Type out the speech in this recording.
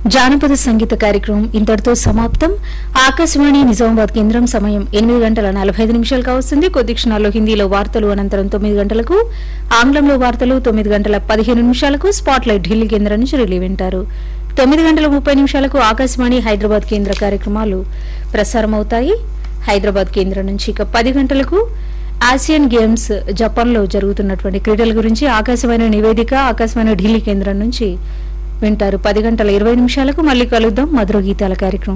జానపద సంగీత కార్యక్రమం ఇంతటితో సమాప్తం ఆకాశవాణి నిజామాబాద్ కేంద్రం సమయం ఎనిమిది గంటల నలభై ఐదు నిమిషాలు కావస్తుంది కొద్ది క్షణాల్లో హిందీలో వార్తలు అనంతరం తొమ్మిది గంటలకు ఆంగ్లంలో వార్తలు తొమ్మిది గంటల పదిహేను నిమిషాలకు స్పాట్ లైట్ ఢిల్లీ కేంద్రం నుంచి రిలీ వింటారు తొమ్మిది గంటల ముప్పై నిమిషాలకు ఆకాశవాణి హైదరాబాద్ కేంద్ర కార్యక్రమాలు ప్రసారమవుతాయి హైదరాబాద్ కేంద్రం నుంచి ఇక పది గంటలకు ఆసియన్ గేమ్స్ జపాన్లో జరుగుతున్నటువంటి క్రీడల గురించి ఆకాశవాణి నివేదిక ఆకాశవాణి ఢిల్లీ కేంద్రం నుంచి వింటారు పది గంటల ఇరవై నిమిషాలకు మళ్ళీ కలుద్దాం మధుర గీతాల కార్యక్రమం